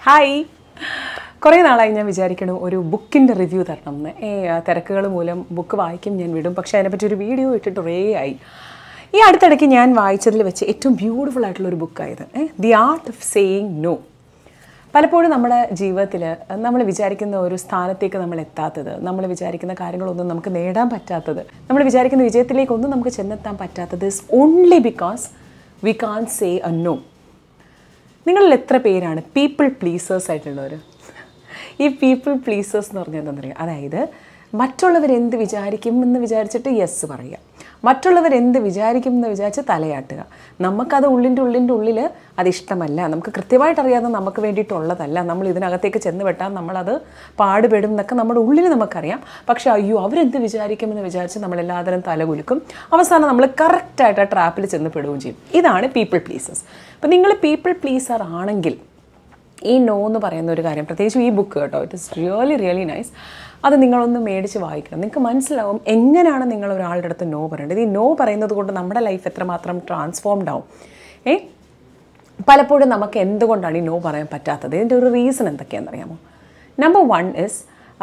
hi കുറേ നാളായി ഞാൻ വിചാരിക്കണു ഒരു ബുക്കിൻ്റെ റിവ്യൂ തരണം എന്ന് ഏ തിരക്കുകൾ മൂലം ബുക്ക് വായിക്കും ഞാൻ വിടും പക്ഷേ അതിനെപ്പറ്റി ഒരു വീഡിയോ ഇട്ടിട്ട് കുറേ ആയി ഈ അടുത്തിടയ്ക്ക് ഞാൻ വായിച്ചതിൽ വെച്ച് ഏറ്റവും ബ്യൂട്ടിഫുൾ ആയിട്ടുള്ള ഒരു ബുക്കായത് a the art of saying no പലപ്പോഴും നമ്മുടെ ജീവിതത്തിൽ നമ്മൾ വിചാരിക്കുന്ന ഒരു സ്ഥാനത്തേക്ക് നമ്മൾ എത്താത്തത് നമ്മൾ വിചാരിക്കുന്ന കാര്യങ്ങളൊന്നും നമുക്ക് നേടാൻ പറ്റാത്തത് നമ്മൾ വിചാരിക്കുന്ന വിജയത്തിലേക്കൊന്നും നമുക്ക് ചെന്നെത്താൻ പറ്റാത്തത് is only because we can't say a no നിങ്ങളിൽ എത്ര പേരാണ് പീപ്പിൾ പ്ലീസേഴ്സ് ആയിട്ടുള്ളവർ ഈ പീപ്പിൾ പ്ലീസേഴ്സ് എന്ന് പറഞ്ഞാൽ എന്താ പറയുക അതായത് മറ്റുള്ളവരെന്ത് വിചാരിക്കും എന്ന് വിചാരിച്ചിട്ട് യെസ് പറയുക മറ്റുള്ളവരെന്ത് വിചാരിക്കും എന്ന് വിചാരിച്ച് തലയാട്ടുക നമുക്കത് ഉള്ളിൻ്റെ ഉള്ളിൻ്റെ ഉള്ളിൽ അത് ഇഷ്ടമല്ല നമുക്ക് കൃത്യമായിട്ട് അറിയാതെ നമുക്ക് വേണ്ടിയിട്ടുള്ളതല്ല നമ്മൾ ഇതിനകത്തേക്ക് ചെന്ന് വെട്ടാൻ നമ്മളത് പാടുപെടും എന്നൊക്കെ നമ്മുടെ ഉള്ളിൽ നമുക്കറിയാം പക്ഷേ അയ്യോ അവരെന്ത് വിചാരിക്കുമെന്ന് വിചാരിച്ച് നമ്മളെല്ലാതരം തലകുലുക്കും അവസാനം നമ്മൾ കറക്റ്റായിട്ട് ആ ട്രാപ്പിൽ ചെന്ന് പെടുകയും ചെയ്യും ഇതാണ് പീപ്പിൾ പ്ലീസേഴ്സ് അപ്പോൾ നിങ്ങൾ പീപ്പിൾ പ്ലീസർ ആണെങ്കിൽ ഈ നോ എന്ന് പറയുന്ന ഒരു കാര്യം പ്രത്യേകിച്ചും ഈ ബുക്ക് കേട്ടോ it is really really nice അത് നിങ്ങളൊന്ന് മേടിച്ച് വായിക്കണം നിങ്ങൾക്ക് മനസ്സിലാവും എങ്ങനെയാണ് നിങ്ങൾ ഒരാളുടെ അടുത്ത് നോ പറയേണ്ടത് ഈ നോ പറയുന്നത് കൊണ്ട് നമ്മുടെ ലൈഫ് എത്രമാത്രം ട്രാൻസ്ഫോംഡ് ആവും ഏ പലപ്പോഴും നമുക്ക് എന്തുകൊണ്ടാണ് ഈ നോ പറയാൻ പറ്റാത്തത് ഇതിൻ്റെ ഒരു റീസൺ എന്തൊക്കെയാണെന്ന് അറിയാമോ നമ്പർ വൺ ഇസ്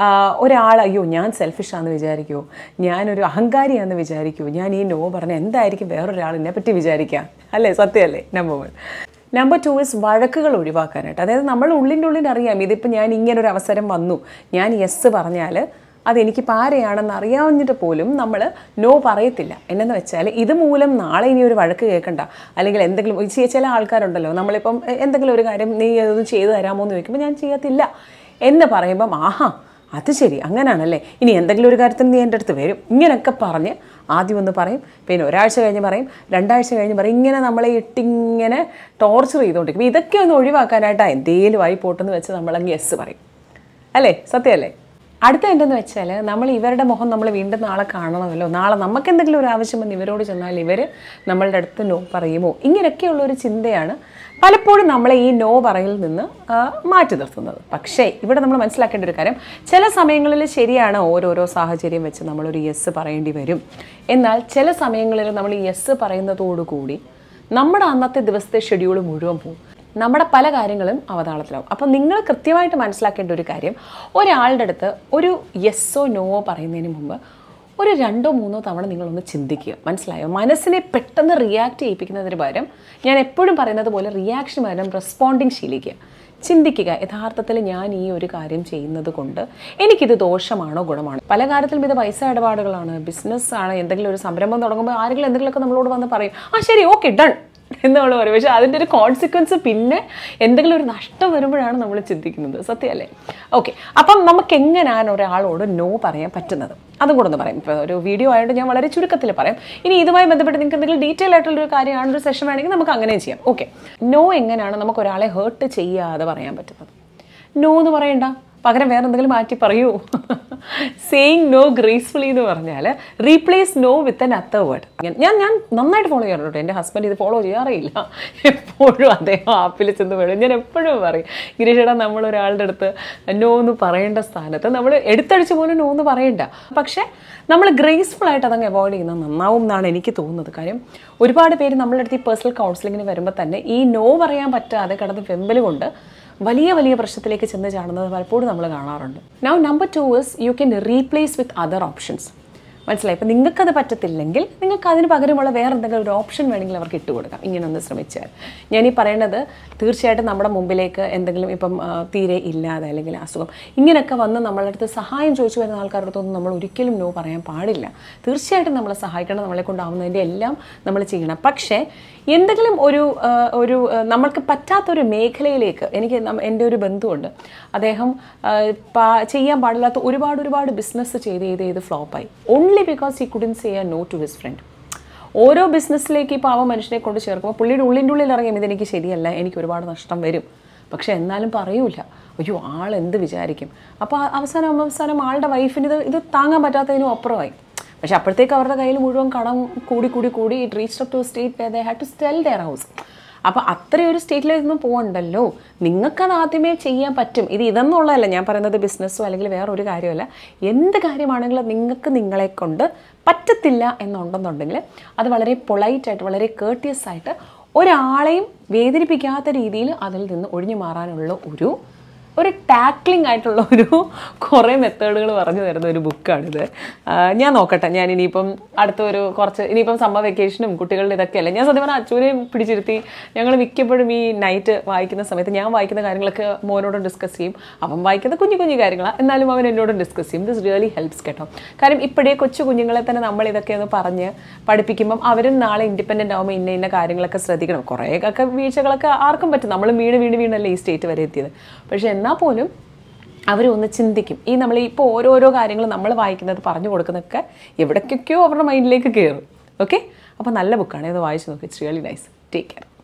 ഒരാൾ അയ്യോ ഞാൻ സെൽഫിഷാന്ന് വിചാരിക്കുമോ ഞാനൊരു അഹങ്കാരിയാണെന്ന് വിചാരിക്കുമോ ഞാൻ ഈ നോ പറഞ്ഞ എന്തായിരിക്കും വേറൊരാൾ എന്നെ പറ്റി വിചാരിക്കുക അല്ലേ സത്യമല്ലേ number one number two is വഴക്കുകൾ ഒഴിവാക്കാനായിട്ട് അതായത് നമ്മൾ ഉള്ളിൻ്റെ ഉള്ളിൽ അറിയാം ഇതിപ്പോൾ ഞാൻ ഇങ്ങനെ ഒരു അവസരം വന്നു ഞാൻ യെസ് പറഞ്ഞാൽ അതെനിക്ക് പാരയാണെന്ന് അറിയാവുന്നിട്ട് പോലും നമ്മൾ നോ പറയത്തില്ല എന്നെന്ന് വെച്ചാൽ ഇത് മൂലം നാളെ ഇനി ഒരു വഴക്ക് കേൾക്കണ്ട അല്ലെങ്കിൽ എന്തെങ്കിലും ചി- ചില ആൾക്കാരുണ്ടല്ലോ നമ്മളിപ്പം എ- എന്തെങ്കിലും ഒരു കാര്യം നീ അതൊന്ന് ചെയ്തു തരാമോ എന്ന് ചോദിക്കുമ്പോൾ ഞാൻ ചെയ്യത്തില്ല എന്ന് പറയുമ്പം ആഹാ അത് ശരി അങ്ങനെയാണല്ലേ ഇനി എന്തെങ്കിലും ഒരു കാര്യത്തിന് നീ എൻ്റെ അടുത്ത് വരും ഇങ്ങനെയൊക്കെ പറഞ്ഞ് ആദ്യം ഒന്ന് പറയും പിന്നെ ഒരാഴ്ച കഴിഞ്ഞ് പറയും രണ്ടാഴ്ച കഴിഞ്ഞ് പറയും ഇങ്ങനെ നമ്മളെ ഇട്ടിങ്ങനെ ടോർച്ചർ ചെയ്തുകൊണ്ടിരിക്കും ഇതൊക്കെ ഒന്ന് ഒഴിവാക്കാനായിട്ടാണ് എന്തേലും ആയി പോട്ടെന്ന് വെച്ച് നമ്മളങ്ങ് യെസ് പറയും അല്ലേ സത്യമല്ലേ അടുത്ത എന്തെന്ന് വെച്ചാൽ നമ്മൾ ഇവരുടെ മുഖം നമ്മൾ വീണ്ടും നാളെ കാണണമല്ലോ നാളെ നമുക്ക് എന്തെങ്കിലും ഒരു ആവശ്യം വന്ന് ഇവരോട് ചെന്നാൽ ഇവർ നമ്മളുടെ അടുത്ത് നോ പറയുമോ ഇങ്ങനെയൊക്കെയുള്ള ഒരു ചിന്തയാണ് പലപ്പോഴും നമ്മളെ ഈ നോ പറയിൽ നിന്ന് ആ, മാറ്റി നിർത്തുന്നത് പക്ഷേ ഇവിടെ നമ്മൾ മനസ്സിലാക്കേണ്ട ഒരു കാര്യം ചില സമയങ്ങളിൽ ശരിയാണ് ഓരോരോ സാഹചര്യം വെച്ച് നമ്മളൊരു യെസ് പറയേണ്ടി വരും എന്നാൽ ചില സമയങ്ങളിൽ നമ്മൾ ഈ യെസ് പറയുന്നതോടുകൂടി നമ്മുടെ അന്നത്തെ ദിവസത്തെ ഷെഡ്യൂൾ മുഴുവൻ പോകും നമ്മുടെ പല കാര്യങ്ങളും അവതാളത്തിലാവും അപ്പം നിങ്ങൾ കൃത്യമായിട്ട് മനസ്സിലാക്കേണ്ട ഒരു കാര്യം ഒരാളുടെ അടുത്ത് ഒരു യെസ്സോ നോവോ പറയുന്നതിന് മുമ്പ് ഒരു രണ്ടോ മൂന്നോ തവണ നിങ്ങളൊന്ന് ചിന്തിക്കുക മനസ്സിലായോ മനസ്സിനെ പെട്ടെന്ന് റിയാക്ട് ചെയ്യിപ്പിക്കുന്നതിന് പകരം ഞാൻ എപ്പോഴും പറയുന്നത് പോലെ റിയാക്ഷൻ പകരം റെസ്പോണ്ടിങ് ശീലിക്കുക ചിന്തിക്കുക യഥാർത്ഥത്തിൽ ഞാൻ ഈ ഒരു കാര്യം ചെയ്യുന്നത് കൊണ്ട് എനിക്കിത് ദോഷമാണോ ഗുണമാണോ പല കാര്യത്തിലും ഇത് പൈസ ഇടപാടുകളാണ് ബിസിനസ് ആണ് എന്തെങ്കിലും ഒരു സംരംഭം തുടങ്ങുമ്പോൾ ആരെങ്കിലും എന്തെങ്കിലുമൊക്കെ നമ്മളോട് വന്ന് പറയും ആ ശരി ഓക്കെ ഡൺ എന്നുള്ള പറയും പക്ഷേ അതിൻ്റെ ഒരു കോൺസിക്വൻസ് പിന്നെ എന്തെങ്കിലും ഒരു നഷ്ടം വരുമ്പോഴാണ് നമ്മൾ ചിന്തിക്കുന്നത് സത്യമല്ലേ ഓക്കെ അപ്പം നമുക്ക് എങ്ങനെയാണ് ഒരാളോട് നോ പറയാൻ പറ്റുന്നത് അതും കൂടെ ഒന്ന് പറയാം ഇപ്പോൾ ഒരു വീഡിയോ ആയതുകൊണ്ട് ഞാൻ വളരെ ചുരുക്കത്തിൽ പറയാം ഇനി ഇതുമായി ബന്ധപ്പെട്ട് നിങ്ങൾക്ക് എന്തെങ്കിലും ഡീറ്റെയിൽ ആയിട്ടുള്ള ഒരു കാര്യമാണ് ഒരു സെഷൻ വേണമെങ്കിൽ നമുക്ക് അങ്ങനെയും ചെയ്യാം ഓക്കെ നോ എങ്ങനെയാണ് നമുക്ക് ഒരാളെ ഹേർട്ട് ചെയ്യാതെ പറയാൻ പറ്റുന്നത് നോ എന്ന് പറയണ്ട പകരം വേറെ എന്തെങ്കിലും മാറ്റി പറയൂ സേയിങ് നോ ഗ്രേസ്ഫുള്ളി എന്ന് പറഞ്ഞാൽ replace no with another word ഞാൻ ഞാൻ നന്നായിട്ട് ഫോളോ ചെയ്യാറുണ്ട് എൻ്റെ ഹസ്ബൻഡ് ഇത് ഫോളോ ചെയ്യാറില്ല എപ്പോഴും അദ്ദേഹം ആപ്പിൽ ചെന്ന് വീഴും ഞാൻ എപ്പോഴും പറയും ഗിരീഷേടാ നമ്മൾ ഒരാളുടെ അടുത്ത് നോ എന്ന് പറയേണ്ട സ്ഥാനത്ത് നമ്മൾ എടുത്തടിച്ച് പോലും നോ എന്ന് പറയണ്ട പക്ഷേ നമ്മൾ ഗ്രേസ്ഫുൾ ആയിട്ട് അതങ്ങ് അവോയ്ഡ് ചെയ്യുന്നത് നന്നാവും എന്നാണ് എനിക്ക് തോന്നുന്നത് കാര്യം ഒരുപാട് പേര് നമ്മളുടെ അടുത്ത് ഈ പേഴ്സണൽ കൗൺസിലിങ്ങിന് വരുമ്പോൾ തന്നെ ഈ നോ പറയാൻ പറ്റാതെ കിടന്ന് വെമ്പൽ കൊണ്ട് വലിയ വലിയ പ്രശ്നത്തിലേക്ക് ചെന്ന് ചാടുന്നത് പലപ്പോഴും നമ്മൾ കാണാറുണ്ട് now number two is you can replace with other options മനസ്സിലായി ഇപ്പം നിങ്ങൾക്കത് പറ്റത്തില്ലെങ്കിൽ നിങ്ങൾക്ക് അതിന് പകരമുള്ള വേറെ എന്തെങ്കിലും ഒരു ഓപ്ഷൻ വേണമെങ്കിൽ അവർക്ക് ഇട്ട് കൊടുക്കാം ഇങ്ങനെ ഒന്ന് ശ്രമിച്ചാൽ ഞാൻ ഈ പറയുന്നത് തീർച്ചയായിട്ടും നമ്മുടെ മുമ്പിലേക്ക് എന്തെങ്കിലും ഇപ്പം ആ, തീരെ ഇല്ലാതെ അല്ലെങ്കിൽ അസുഖം ഇങ്ങനെയൊക്കെ വന്ന് നമ്മളുടെ അടുത്ത് സഹായം ചോദിച്ചു വരുന്ന ആൾക്കാരുടെ അടുത്തൊന്നും നമ്മൾ ഒരിക്കലും നോ പറയാൻ പാടില്ല തീർച്ചയായിട്ടും നമ്മളെ സഹായിക്കണം നമ്മളെ കൊണ്ടാവുന്നതിൻ്റെ എല്ലാം നമ്മൾ ചെയ്യണം പക്ഷേ എന്തെങ്കിലും ഒരു ആ, ഒരു ആ, നമ്മൾക്ക് പറ്റാത്തൊരു മേഖലയിലേക്ക് എനിക്ക് നം- എൻ്റെ ഒരു ബന്ധുവുണ്ട് അദ്ദേഹം ആ, പാ- ചെയ്യാൻ പാടില്ലാത്ത ഒരുപാട് ഒരുപാട് ബിസിനസ് ചെയ്ത് ചെയ്ത് ചെയ്ത് ഫ്ലോപ്പായി only because he couldn't say a no to his friend ഓരോ ബിസിനസ്സിലേക്ക് ഈ പാവ മനുഷ്യനെ കൊണ്ട് ചേർക്കുമ്പോൾ പുള്ളിയുടെ ഉള്ളിൻ്റെ ഉള്ളിൽ ഇറങ്ങിയും ഇതെനിക്ക് ശരിയല്ല എനിക്ക് ഒരുപാട് നഷ്ടം വരും പക്ഷെ എന്നാലും പറയൂല അയ്യോ ആൾ എന്ത് വിചാരിക്കും അപ്പോൾ അവസാനം അവസാനം ആളുടെ വൈഫിന് ഇത് ഇത് താങ്ങാൻ പറ്റാത്തതിനും അപ്പുറമായി പക്ഷെ അപ്പോഴത്തേക്ക് അവരുടെ കയ്യിൽ മുഴുവൻ കടം കൂടി കൂടി കൂടി it reach up to state they had to sell their house അപ്പോൾ അത്രയും ഒരു സ്റ്റേറ്റിലേക്കൊന്നും പോകണ്ടല്ലോ നിങ്ങൾക്കത് ആദ്യമേ ചെയ്യാൻ പറ്റും ഇത് ഇതെന്നുള്ളതല്ല ഞാൻ പറയുന്നത് ബിസിനസ്സോ അല്ലെങ്കിൽ വേറെ ഒരു കാര്യമല്ല എന്ത് കാര്യമാണെങ്കിലും നിങ്ങൾക്ക് നിങ്ങളെ കൊണ്ട് പറ്റത്തില്ല എന്നുണ്ടെന്നുണ്ടെങ്കിൽ അത് വളരെ പൊളൈറ്റായിട്ട് വളരെ കേർട്ടിയസ് ആയിട്ട് ഒരാളെയും വേദനിപ്പിക്കാത്ത രീതിയിൽ അതിൽ നിന്ന് ഒഴിഞ്ഞു മാറാനുള്ള ഒരു ഒരു ടാക്ലിംഗ് ആയിട്ടുള്ള ഒരു കുറേ മെത്തേഡുകൾ പറഞ്ഞു തരുന്ന ഒരു ബുക്കാണിത് ആ, ഞാൻ നോക്കട്ടെ ഞാൻ ഇനിയിപ്പം അടുത്ത ഒരു കുറച്ച് ഇനിയിപ്പം സമ്മർ വെക്കേഷനും കുട്ടികളുടെ ഇതൊക്കെയല്ലേ ഞാൻ സത്യം പറഞ്ഞാൽ അച്ഛനെ പിടിച്ചിരുത്തി ഞങ്ങൾ മിക്കപ്പോഴും ഈ നൈറ്റ് വായിക്കുന്ന സമയത്ത് ഞാൻ വായിക്കുന്ന കാര്യങ്ങളൊക്കെ മോനോടും ഡിസ്കസ് ചെയ്യും അവൻ വായിക്കുന്ന കുഞ്ഞു കുഞ്ഞു കാര്യങ്ങളാണ് എന്നാലും അവൻ എന്നോടും ഡിസ്കസ് ചെയ്യും ദിസ് റിയലി ഹെൽപ്സ് കേട്ടോ കാര്യം ഇപ്പോഴേ കൊച്ചു കുഞ്ഞുങ്ങളെ തന്നെ നമ്മൾ ഇതൊക്കെ ഒന്ന് പറഞ്ഞ് പഠിപ്പിക്കുമ്പം അവരും നാളെ ഇൻഡിപെൻഡൻ്റ് ആകുമ്പോൾ ഇന്ന ഇന്ന കാര്യങ്ങളൊക്കെ ശ്രദ്ധിക്കണം കുറേയൊക്കെ വീഴ്ചകളൊക്കെ ആർക്കും പറ്റും നമ്മൾ വീണ് വീണ് വീണല്ലേ ഈ സ്റ്റേറ്റ് വരെ എത്തിയത് പക്ഷേ എന്നാൽ പോലും അവരൊന്ന് ചിന്തിക്കും ഈ നമ്മൾ ഇപ്പോൾ ഓരോരോ കാര്യങ്ങൾ നമ്മൾ വായിക്കുന്നത് പറഞ്ഞു കൊടുക്കുന്നതൊക്കെ എവിടേക്കൊക്കെയോ അവരുടെ മൈൻഡിലേക്ക് കയറും ഓക്കെ അപ്പോൾ നല്ല ബുക്കാണ് ഇത് വായിച്ച് നോക്കി it's really nice take care